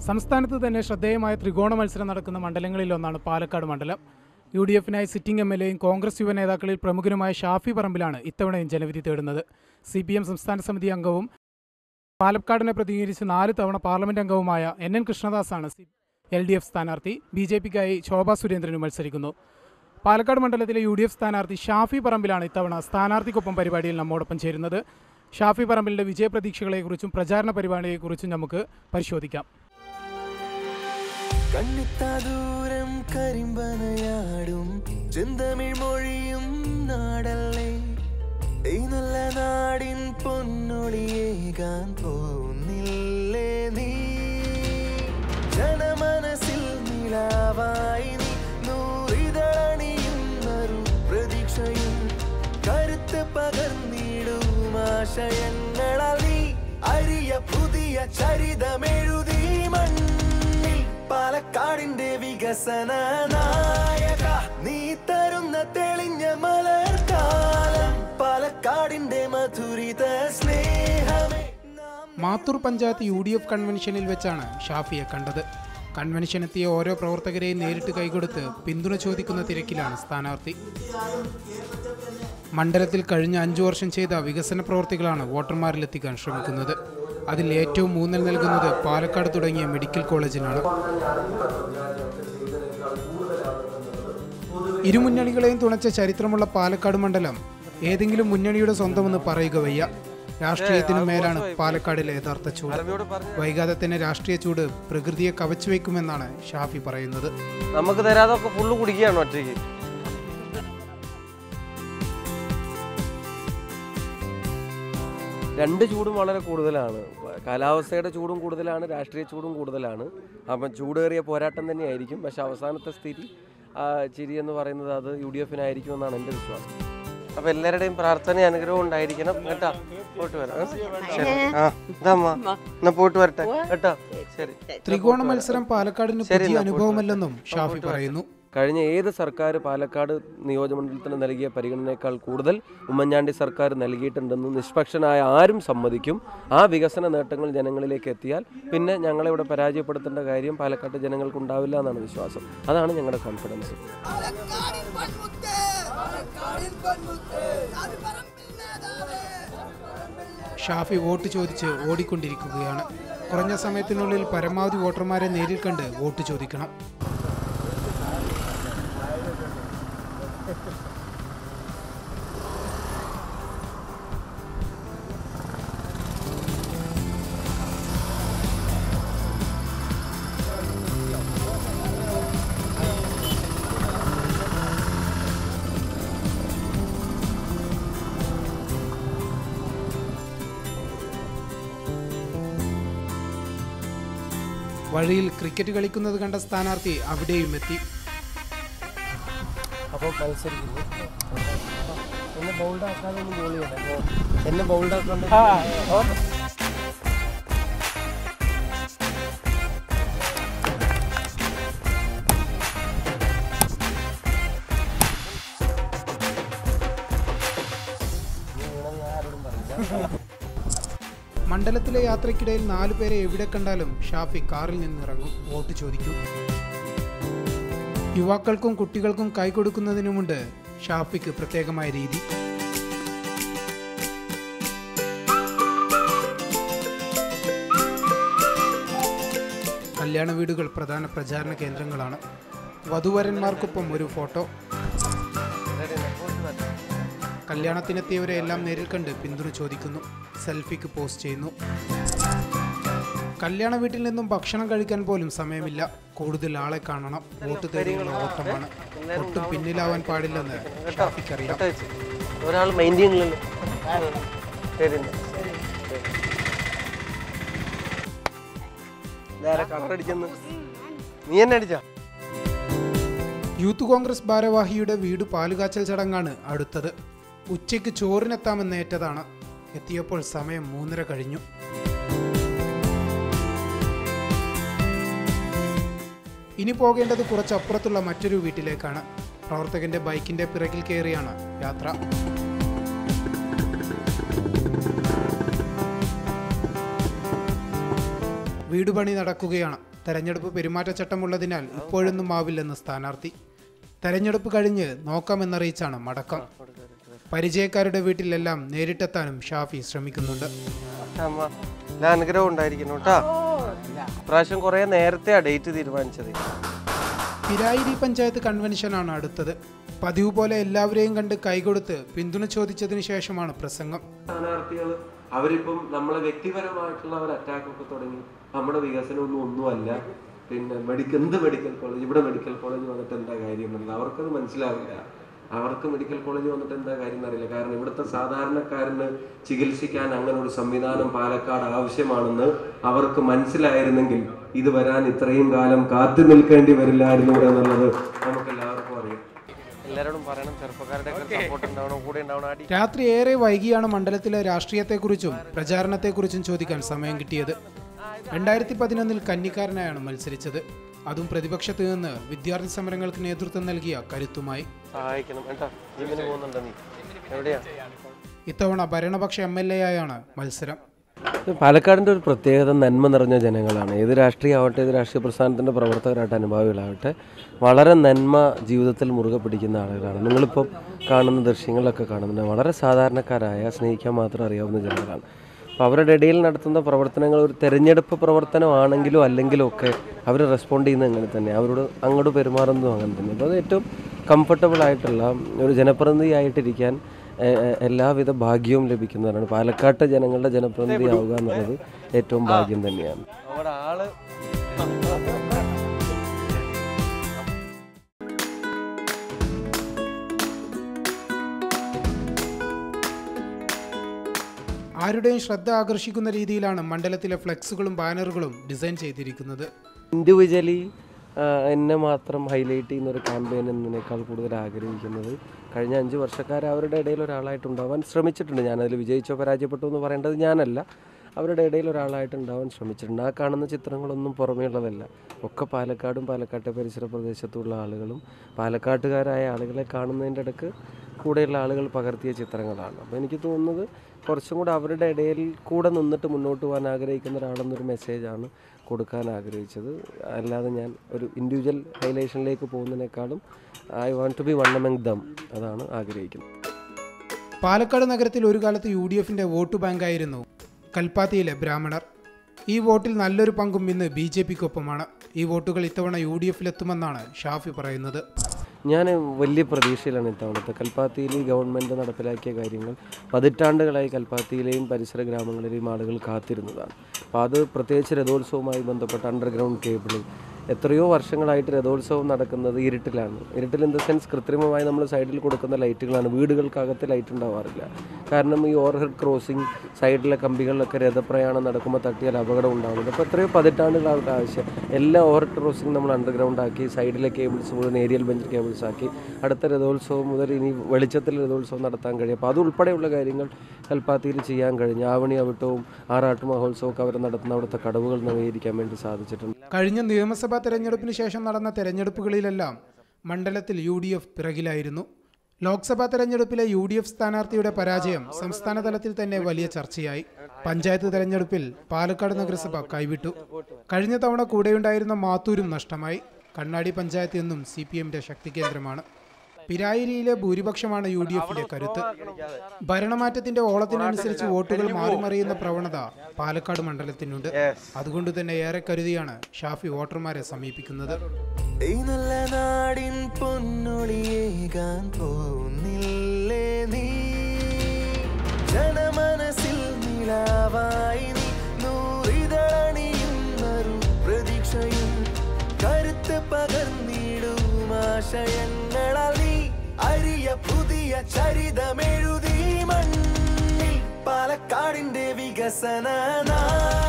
സംസ്ഥാനത്ത് തന്നെ ശ്രദ്ധേയമായ ത്രികോണ മത്സരം നടക്കുന്ന മണ്ഡലങ്ങളിലൊന്നാണ് പാലക്കാട് മണ്ഡലം യു ഡി എഫിനായി സിറ്റിംഗ് എം എൽ എയും കോൺഗ്രസ് യുവ നേതാക്കളിൽ പ്രമുഖനുമായ ഷാഫി പറമ്പിലാണ് ഇത്തവണയും ജനവിധി തേടുന്നത് സി പി എം സംസ്ഥാന സമിതി അംഗവും പാലക്കാടിനെ പ്രതിനിധീകരിച്ച് നാല് തവണ പാർലമെന്റ് അംഗവുമായ എൻ എൻ കൃഷ്ണദാസാണ് സി എൽ ഡി എഫ് സ്ഥാനാർത്ഥി ബി ജെ പിക്കായി ശോഭാ സുരേന്ദ്രനും മത്സരിക്കുന്നു പാലക്കാട് മണ്ഡലത്തിലെ യു ഡി എഫ് സ്ഥാനാർത്ഥി ഷാഫി പറമ്പിലാണ് ഇത്തവണ സ്ഥാനാർത്ഥിക്കൊപ്പം പരിപാടിയിൽ നമ്മോടൊപ്പം ചേരുന്നത് ഷാഫി പറമ്പിലിൻ്റെ വിജയപ്രതീക്ഷകളെക്കുറിച്ചും പ്രചാരണ പരിപാടിയെക്കുറിച്ചും നമുക്ക് പരിശോധിക്കാം കണ്ണെത്താ ദൂരം കരിമ്പനയാടും ചെന്തമിഴ് മൊഴിയും നാടല്ലേ ഈ നല്ല നാടിൻ പൊന്നൊളിയേകാൻ പോന്നില്ലേ നീ ജനമനസ്സിൽ നിലാവായി നീ നൂറിതണിയുന്നൊരു പ്രതീക്ഷയും കരുത്ത് പകർന്നിടും ആശയങ്ങളാൽ നീ അരിയ പുതിയ ചരിതമെഴുതി മണ്ണിൽ പാലക്കാടിന്റെ വികസന നായക നീ തരുന്ന തെളിഞ്ഞ മലർക്കാലം പാലക്കാടിന്റെ മധുരിത സ്നേഹമേ നാം Mathur panchayat U D F കൺവെൻഷനിൽ വെച്ചാണ് ഷാഫിയെ കണ്ടത് കൺവെൻഷൻ എത്തിയ ഓരോ പ്രവർത്തകരെയും നേരിട്ട് കൈകൊടുത്ത് പിന്തുണ ചോദിക്കുന്ന തിരക്കിലാണ് സ്ഥാനാർത്ഥി മണ്ഡലത്തിൽ കഴിഞ്ഞ അഞ്ചു വർഷം ചെയ്ത വികസന പ്രവർത്തികളാണ് വോട്ടർമാരിലെത്തിക്കാൻ ശ്രമിക്കുന്നത് അതിൽ ഏറ്റവും ഊന്നൽ നൽകുന്നത് പാലക്കാട് തുടങ്ങിയ മെഡിക്കൽ കോളേജിനാണ് ഇരുമുന്നണികളെയും തുണച്ച ചരിത്രമുള്ള പാലക്കാട് മണ്ഡലം ഏതെങ്കിലും മുന്നണിയുടെ സ്വന്തമെന്ന് പറയുക വയ്യ രാഷ്ട്രീയത്തിനു മേലാണ് പാലക്കാടിലെ യഥാർത്ഥ ചൂട് വൈകാതെ തന്നെ രാഷ്ട്രീയ ചൂട് പ്രകൃതിയെ കവച്ചു വയ്ക്കുമെന്നാണ് ഷാഫി പറയുന്നത് നമുക്ക് തരാതൊക്കെ ഫുള്ള് കുടിക്കുകയാണ് ഒറ്റയ്ക്ക് രണ്ട് ചൂടും വളരെ കൂടുതലാണ് കാലാവസ്ഥയുടെ ചൂടും കൂടുതലാണ് രാഷ്ട്രീയ ചൂടും കൂടുതലാണ് അപ്പം ചൂടേറിയ പോരാട്ടം തന്നെയായിരിക്കും പക്ഷെ അവസാനത്തെ സ്ഥിതി ആ, ചിരി എന്ന് പറയുന്നത് അത് യു ഡി എഫിനായിരിക്കും എന്നാണ് എൻ്റെ വിശ്വാസം അപ്പം എല്ലാവരുടെയും പ്രാർത്ഥന അനുഗ്രഹം ഉണ്ടായിരിക്കണം കേട്ടാ പോയിട്ട് വരാം ആ? ശരി ആ ഇതമ്മ എന്നാ പോയിട്ട് വരട്ടെ കേട്ടോ ശരി ത്രികോണ മത്സരം പാലക്കാടിന് ശരി, പുതിയ എന്നാ അനുഭവമല്ലെന്നും പോയിട്ട് ഷാഫി പോയിട്ട് പറയുന്നു കഴിഞ്ഞ ഏത് സർക്കാർ പാലക്കാട് നിയോജകമണ്ഡലത്തിന് നൽകിയ പരിഗണനയേക്കാൾ കൂടുതൽ ഉമ്മൻചാണ്ടി സർക്കാർ നൽകിയിട്ടുണ്ടെന്ന് നിഷ്പക്ഷനായ ആരും സമ്മതിക്കും ആ വികസന നേട്ടങ്ങൾ ജനങ്ങളിലേക്ക് എത്തിയാൽ പിന്നെ ഞങ്ങളെ ഇവിടെ പരാജയപ്പെടുത്തേണ്ട കാര്യം പാലക്കാട്ട് ജനങ്ങൾക്ക് ഉണ്ടാവില്ല എന്നാണ് വിശ്വാസം അതാണ് ഞങ്ങളുടെ കോൺഫിഡൻസ് പാലക്കാടിൻ പൊന്മുത്ത് പാലക്കാടിൻ പൊന്മുത്ത് അത് പറമ്പിൽ നേതാവ് ഷാഫി വോട്ട് ചോദിച്ച് ഓടിക്കൊണ്ടിരിക്കുകയാണ് കുറഞ്ഞ സമയത്തിനുള്ളിൽ പരമാവധി വോട്ടർമാരെ നേരിൽ കണ്ട് വോട്ട് ചോദിക്കണം വഴിയിൽ ക്രിക്കറ്റ് കളിക്കുന്നത് കണ്ട സ്ഥാനാർത്ഥി അവിടെയും എത്തി അപ്പോൾ മത്സരിക്കുന്നു എന്നെ ബൗൾഡാക്കാതെ ഒന്ന് ബോൾ ചെയ്യണം എന്നെ ബൗൾഡാക്കാണ്ട് മണ്ഡലത്തിലെ യാത്രയ്ക്കിടയിൽ നാലു പേരെ എവിടെ കണ്ടാലും ഷാഫി കാറിൽ നിന്നിറങ്ങും വോട്ട് ചോദിക്കും യുവാക്കൾക്കും കുട്ടികൾക്കും കൈകൊടുക്കുന്നതിനുമുണ്ട് ഷാഫിക്ക് പ്രത്യേകമായ രീതി കല്യാണ വീടുകൾ പ്രധാന പ്രചാരണ കേന്ദ്രങ്ങളാണ് വധുവരന്മാർക്കൊപ്പം ഒരു ഫോട്ടോ കല്യാണത്തിനെത്തിയവരെ എല്ലാം നേരിൽ കണ്ട് പിന്തുണ ചോദിക്കുന്നു സെൽഫിക്ക് പോസ്റ്റ് ചെയ്യുന്നു കല്യാണ വീട്ടിൽ നിന്നും ഭക്ഷണം കഴിക്കാൻ പോലും സമയമില്ല കൂടുതൽ ആളെ കാണണം വോട്ട് തേടിയുള്ള ഓട്ടമാണ് ഒട്ടും പിന്നിലാവാൻ പാടില്ലെന്ന് ഷാഫിക്കറിയാം ഒരാൾ മൈൻഡ് ചെയ്യണില്ലല്ലോ ശരി എന്നാ. ഇതാരാ കളറടിച്ചെന്ന് നീ എന്നെ അടിച്ചാ യൂത്ത് കോൺഗ്രസ് ഭാരവാഹിയുടെ വീട് പാലുകാച്ചൽ ചടങ്ങാണ് അടുത്തത് ഉച്ചയ്ക്ക് ചോറിനെത്താമെന്നേറ്റതാണ് എത്തിയപ്പോൾ സമയം മൂന്നര കഴിഞ്ഞു ഇനി പോകേണ്ടത് കുറച്ചപ്പുറത്തുള്ള മറ്റൊരു വീട്ടിലേക്കാണ് പ്രവർത്തകന്റെ ബൈക്കിന്റെ പിറകിൽ കയറിയാണ് യാത്ര വീട് പണി നടക്കുകയാണ് തെരഞ്ഞെടുപ്പ് പെരുമാറ്റച്ചട്ടമുള്ളതിനാൽ ഇപ്പോഴൊന്നും ആവില്ലെന്ന് സ്ഥാനാർത്ഥി തെരഞ്ഞെടുപ്പ് കഴിഞ്ഞ് നോക്കാമെന്നറിയിച്ചാണ് മടക്കം പരിചയക്കാരുടെ വീട്ടിലെല്ലാം നേരിട്ടെത്താനും ഷാഫി ശ്രമിക്കുന്നുണ്ട് അമ്മ എല്ലാ അനുഗ്രഹം ഉണ്ടായിരിക്കുന്നു കേട്ടാ പ്രാവശ്യം കുറെ നേരത്തെയാ ഡേറ്റ് തീരുമാനിച്ചത് പിരായിരി പഞ്ചായത്ത് കൺവെൻഷനാണ് അടുത്തത് പതിവ് പോലെ എല്ലാവരെയും കണ്ട് കൈകൊടുത്ത് പിന്തുണ ചോദിച്ചതിനു ശേഷമാണ് പ്രസംഗം സ്ഥാനാർത്ഥികൾ അവരിപ്പം നമ്മളെ വ്യക്തിപരമായിട്ടുള്ള ഒരു അറ്റാക്ക് ഒക്കെ തുടങ്ങി നമ്മുടെ വികസനം ഒന്നും ഒന്നുമല്ല പിന്നെ മെഡിക്കൽ എന്ത് മെഡിക്കൽ കോളേജ് ഇവിടെ മെഡിക്കൽ കോളേജ് വന്നിട്ട് എന്താ കാര്യം എന്നുള്ളത് അവർക്കത് മനസ്സിലാവില്ല അവർക്ക് മെഡിക്കൽ കോളേജ് വന്നിട്ട് എന്താ കാര്യം എന്നറിയില്ല കാരണം ഇവിടുത്തെ സാധാരണക്കാരന് ചികിത്സിക്കാൻ അങ്ങനെ ഒരു സംവിധാനം പാലക്കാട് ആവശ്യമാണെന്ന് അവർക്ക് മനസ്സിലായിരുന്നെങ്കിൽ ഇത് വരാൻ ഇത്രയും കാലം കാത്തു നിൽക്കേണ്ടി വരില്ലായിരുന്നു എന്നുള്ളത് നമുക്ക് എല്ലാവർക്കും അറിയാം എല്ലാവരോടും പറയണം ചെറുപ്പക്കാരുടെ സപ്പോർട്ട് ഉണ്ടാവണം കൂടെ ഉണ്ടാവണം അടി രാത്രി ഏറെ വൈകിയാണ് മണ്ഡലത്തിലെ രാഷ്ട്രീയത്തെക്കുറിച്ചും പ്രചാരണത്തെക്കുറിച്ചും ചോദിക്കാൻ സമയം കിട്ടിയത് രണ്ടായിരത്തി പതിനൊന്നിൽ കന്നിക്കാരനായാണ് മത്സരിച്ചത് അതും പ്രതിപക്ഷത്ത് നിന്ന് വിദ്യാർത്ഥി സമരങ്ങൾക്ക് നേതൃത്വം നൽകിയ കരുത്തുമായി സഹായിക്കണം കേട്ടോ ജിമ്മിന് പോകുന്നുണ്ടോ നീ എവിടെയാ ഇത്തവണ ഭരണപക്ഷ എം എൽ എ ആയാണ് മത്സരം പാലക്കാടിൻ്റെ ഒരു പ്രത്യേകത നന്മ നിറഞ്ഞ ജനങ്ങളാണ് ഏത് രാഷ്ട്രീയമാവട്ടെ ഏത് രാഷ്ട്രീയ പ്രസ്ഥാനത്തിൻ്റെ പ്രവർത്തകരായിട്ട് അനുഭാവികളാവട്ടെ വളരെ നന്മ ജീവിതത്തിൽ മുറുകെ പിടിക്കുന്ന ആളുകളാണ് നിങ്ങളിപ്പോൾ കാണുന്ന ദൃശ്യങ്ങളിലൊക്കെ കാണുന്നുണ്ട് വളരെ സാധാരണക്കാരായ സ്നേഹിക്കാൻ മാത്രം അറിയാവുന്ന ജനങ്ങളാണ് അപ്പോൾ അവരുടെ ഇടയിൽ നടത്തുന്ന പ്രവർത്തനങ്ങൾ ഒരു തെരഞ്ഞെടുപ്പ് പ്രവർത്തനമാണെങ്കിലും അല്ലെങ്കിലും ഒക്കെ അവർ റെസ്പോണ്ട് ചെയ്യുന്നത് അങ്ങനെ തന്നെ അവരോട് അങ്ങോട്ട് പെരുമാറുന്നതും അങ്ങനെ തന്നെ അപ്പോൾ അത് ഏറ്റവും കംഫർട്ടബിൾ ആയിട്ടുള്ള ഒരു ജനപ്രതിനിധിയായിട്ടിരിക്കാൻ എ- എ- എല്ലാവിധ ഭാഗ്യവും ലഭിക്കുന്നതാണ് പാലക്കാട്ട് ജനങ്ങളുടെ ജനപ്രതിനിധി ആവുക എന്നുള്ളത് ഏറ്റവും ഭാഗ്യം തന്നെയാണ് അവിടെ ആള് ആരുടെയും ശ്രദ്ധ ആകർഷിക്കുന്ന രീതിയിലാണ് മണ്ഡലത്തിലെ ഫ്ലെക്സുകളും ബാനറുകളും ഡിസൈൻ ചെയ്തിരിക്കുന്നത് ഇൻഡിവിജ്വലി എന്നെ മാത്രം ഹൈലൈറ്റ് ചെയ്യുന്ന ഒരു ക്യാമ്പയിൻ എന്നതിനേക്കാൾ കൂടുതൽ ആഗ്രഹിക്കുന്നത് കഴിഞ്ഞ അഞ്ച് വർഷക്കാരെ അവരുടെ ഇടയിൽ ഒരാളായിട്ട് ഉണ്ടാവാൻ ശ്രമിച്ചിട്ടുണ്ട് ഞാനതിൽ വിജയിച്ചോ പരാജയപ്പെട്ടോ എന്ന് പറയേണ്ടത് ഞാനല്ല അവരുടെ ഇടയിൽ ഒരാളായിട്ട് ഉണ്ടാവാൻ ശ്രമിച്ചിട്ടുണ്ട് ആ കാണുന്ന ചിത്രങ്ങളൊന്നും പുറമേയുള്ളതല്ല ഒക്കെ പാലക്കാടും പാലക്കാട്ടെ പരിസര പ്രദേശത്തുള്ള ആളുകളും പാലക്കാട്ടുകാരായ ആളുകളെ കാണുന്നതിൻ്റെ ഇടക്ക് കൂടെയുള്ള ആളുകൾ പകർത്തിയ ചിത്രങ്ങളാണ് അപ്പോൾ എനിക്ക് തോന്നുന്നത് കുറച്ചും കൂടെ അവരുടെ ഇടയിൽ കൂടെ നിന്നിട്ട് മുന്നോട്ട് പോകാൻ ആഗ്രഹിക്കുന്ന ഒരാളെന്നൊരു മെസ്സേജാണ് കൊടുക്കാൻ ആഗ്രഹിച്ചത് അല്ലാതെ ഞാൻ ഒരു ഇൻഡിവിജ്വൽ ഹൈലൈഷനിലേക്ക് പോകുന്നതിനേക്കാളും I want to be one among them അതാണ് ആഗ്രഹിക്കുന്നത് പാലക്കാട് നഗരത്തിൽ ഒരു കാലത്ത് യു ഡി എഫിന്റെ വോട്ട് ബാങ്കായിരുന്നു കൽപ്പാത്തിയിലെ ബ്രാഹ്മണർ ഈ വോട്ടിൽ നല്ലൊരു പങ്കും ഇന്ന് ബി ജെ പിക്കൊപ്പമാണ് ഈ വോട്ടുകൾ ഇത്തവണ യു ഡി എഫിലെത്തുമെന്നാണ് ഷാഫി പറയുന്നത് ഞാൻ വലിയ പ്രതീക്ഷയിലാണ് ഇത്തവണത്തെ കൽപ്പാത്തിയിൽ ഈ ഗവൺമെൻറ് നടപ്പിലാക്കിയ കാര്യങ്ങൾ പതിറ്റാണ്ടുകളായി കൽപ്പാത്തിയിലെയും പരിസര ഗ്രാമങ്ങളിലെയും ആളുകൾ കാത്തിരുന്നതാണ് അപ്പോൾ അത് പ്രത്യേകിച്ച് രഥോത്സവവുമായി ബന്ധപ്പെട്ട അണ്ടർഗ്രൗണ്ട് കേബിളിംഗ് എത്രയോ വർഷങ്ങളായിട്ട് രഥോത്സവം നടക്കുന്നത് ഇരുട്ടിലാണ് ഇരുട്ടിൽ ഇൻ ദ സെൻസ് കൃത്രിമമായി നമ്മൾ സൈഡിൽ കൊടുക്കുന്ന ലൈറ്റുകളാണ് വീടുകൾക്കകത്ത് ലൈറ്റ് ഉണ്ടാവാറില്ല കാരണം ഈ ഓവർഹെഡ് ക്രോസിംഗ് സൈഡിലെ കമ്പികളിലൊക്കെ രഥപ്രയാണം നടക്കുമ്പോൾ തട്ടിയാൽ അപകടം ഉണ്ടാവുന്നുണ്ട് അപ്പോൾ എത്രയോ പതിറ്റാണ്ടുകളായിട്ട് ആവശ്യം എല്ലാ ഓവർഹെഡ് ക്രോസിംഗ് നമ്മൾ അണ്ടർഗ്രൗണ്ട് ആക്കി സൈഡിലെ കേബിൾസ് മുഴുവൻ ഏരിയൽ ബെഞ്ച് കേബിൾസ് ആക്കി അടുത്ത രഥോത്സവം മുതൽ ഇനി വെളിച്ചത്തിൽ രഥോത്സവം നടത്താൻ കഴിയും അപ്പോൾ അതുൾപ്പെടെയുള്ള കാര്യങ്ങൾ കൽപ്പാത്തിയിൽ ചെയ്യാൻ കഴിഞ്ഞു ആവണി അവിട്ടവും ആറാട്ട് മഹോത്സവവും ഒക്കെ അവർ നടത്തുന്ന അവിടുത്തെ കടവുകൾ നവീകരിക്കാൻ വേണ്ടി സാധിച്ചിട്ടുണ്ട് കഴിഞ്ഞ നിയമസഭാ തെരഞ്ഞെടുപ്പിന് ശേഷം നടന്ന തെരഞ്ഞെടുപ്പുകളിലെല്ലാം മണ്ഡലത്തിൽ യു ഡി എഫ് പിറകിലായിരുന്നു ലോക്സഭാ തെരഞ്ഞെടുപ്പിലെ യു ഡി എഫ് സ്ഥാനാർത്ഥിയുടെ പരാജയം സംസ്ഥാന തലത്തിൽ തന്നെ വലിയ ചർച്ചയായി പഞ്ചായത്ത് തെരഞ്ഞെടുപ്പിൽ പാലക്കാട് നഗരസഭ കൈവിട്ടു കഴിഞ്ഞ തവണ കൂടെയുണ്ടായിരുന്ന മാത്തൂരും നഷ്ടമായി കണ്ണാടി പഞ്ചായത്ത് എന്നും സി പി എമ്മിന്റെ ശക്തി കേന്ദ്രമാണ് പിരായിരിയിലെ ഭൂരിപക്ഷമാണ് യു ഡി എഫിന്റെ കരുത്ത് ഭരണമാറ്റത്തിന്റെ ഓളത്തിനനുസരിച്ച് വോട്ടുകൾ മാറിമറിയുന്ന പ്രവണത പാലക്കാട് മണ്ഡലത്തിനുണ്ട് അതുകൊണ്ട് തന്നെ ഏറെ കരുതിയാണ് ഷാഫി വോട്ടർമാരെ സമീപിക്കുന്നത് ഈ നല്ല നാടിൻ പൊന്നൊളിയേകാൻ പോന്നില്ലേ നീ ജനമനസ്സിൽ നിലാവായി നീ നൂറിതളണിയുന്നൊരു പ്രതീക്ഷയും കരുത്ത് പകർന്നിടും ആശയങ്ങളാൽ നീ അരിയ പുതിയ ചരിതമെഴുതി മണ്ണിൽ പാലക്കാടിന്റെ വികസന നാ